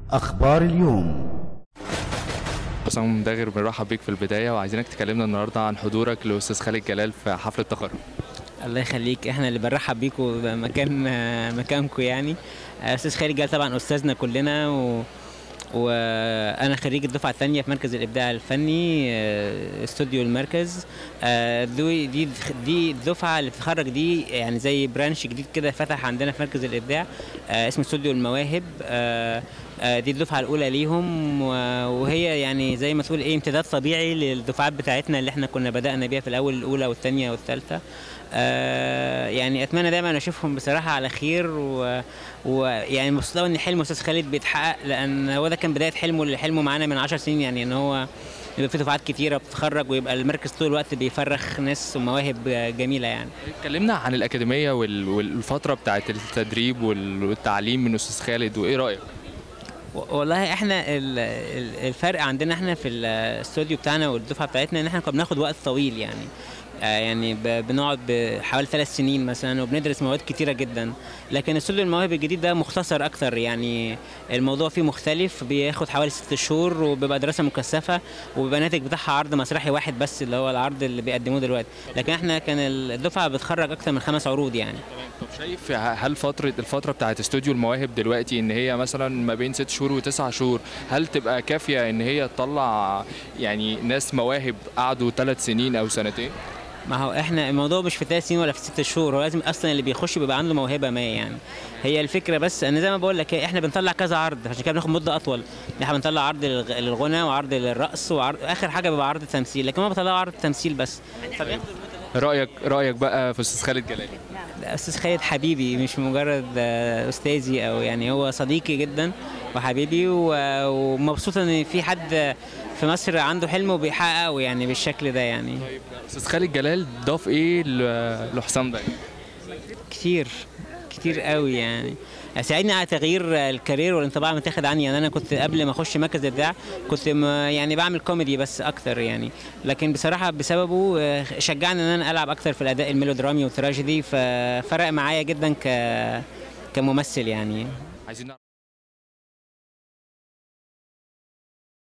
أخبار اليوم حسام داغر بنرحب بيك في البدايه وعايزينك تكلمنا النهارده عن حضورك لاستاذ خالد جلال في حفل التخرج الله يخليك احنا اللي بنرحب بيكم مكان مكانكم يعني استاذ خالد جلال طبعا استاذنا كلنا و وانا خريج الدفعه الثانيه في مركز الابداع الفني آه، استوديو المركز آه، دي دي دي الدفعه اللي بتتخرج دي يعني زي برانش جديد كده فتح عندنا في مركز الابداع آه، اسمه استوديو المواهب آه، آه، دي الدفعه الاولى ليهم و- وهي يعني زي ما تقول ايه امتداد طبيعي للدفعات بتاعتنا اللي احنا كنا بدانا بيها في الاول الاولى والثانيه والثالثه آه، يعني اتمنى دايما اشوفهم بصراحه على خير و- ويعني مبسوط أوي ان حلم استاذ خالد بيتحقق لان هو ده كان بدايه حلمه اللي حلمه معانا من 10 سنين يعني ان هو يبقى في دفعات كتيره بتتخرج ويبقى المركز طول الوقت بيفرخ ناس ومواهب جميله يعني اتكلمنا عن الاكاديميه وال- والفتره بتاعه التدريب وال- والتعليم من استاذ خالد وايه رايك و- والله احنا ال- ال- الفرق عندنا احنا في الاستوديو بتاعنا والدفعه بتاعتنا ان احنا كنا بناخد وقت طويل يعني آه يعني ب- بنقعد بحوالي ثلاث سنين مثلا وبندرس مواد كتيره جدا لكن استوديو المواهب الجديد ده مختصر اكتر يعني الموضوع فيه مختلف بياخد حوالي ست شهور وبيبقى دراسه مكثفه وبيبقى الناتج بتاعها عرض مسرحي واحد بس اللي هو العرض اللي بيقدموه دلوقتي لكن احنا كان الدفعه بتخرج اكتر من خمس عروض يعني طب شايف هل فتره الفتره بتاعه استوديو المواهب دلوقتي ان هي مثلا ما بين ست شهور وتسع شهور هل تبقى كافيه ان هي تطلع يعني ناس مواهب قعدوا ثلاث سنين او سنتين ما هو احنا الموضوع مش في ثلاث سنين ولا في ست شهور هو لازم اصلا اللي بيخش بيبقى عنده موهبه ما يعني هي الفكره بس ان زي ما بقول لك احنا بنطلع كذا عرض عشان كده بناخد مده اطول احنا بنطلع عرض للغ- للغنى وعرض للرقص وعرض اخر حاجه بيبقى عرض تمثيل لكن ما بطلع عرض تمثيل بس فبياخد رايك رايك بقى في استاذ خالد جلال لا، استاذ خالد حبيبي مش مجرد آه، استاذي او يعني هو صديقي جدا وحبيبي و- ومبسوط ان في حد في مصر عنده حلم وبيحققه يعني بالشكل ده يعني استاذ خالد جلال ضاف ايه ل- لحسام داغر كتير كتير قوي يعني ساعدني على تغيير الكارير والانطباع المتاخد عني يعني انا كنت قبل ما اخش مركز الابداع كنت م- يعني بعمل كوميدي بس اكتر يعني لكن بصراحه بسببه آه، شجعني ان انا العب اكتر في الاداء الميلودرامي والتراجيدي ففرق معايا جدا ك كممثل يعني عايزين نعرف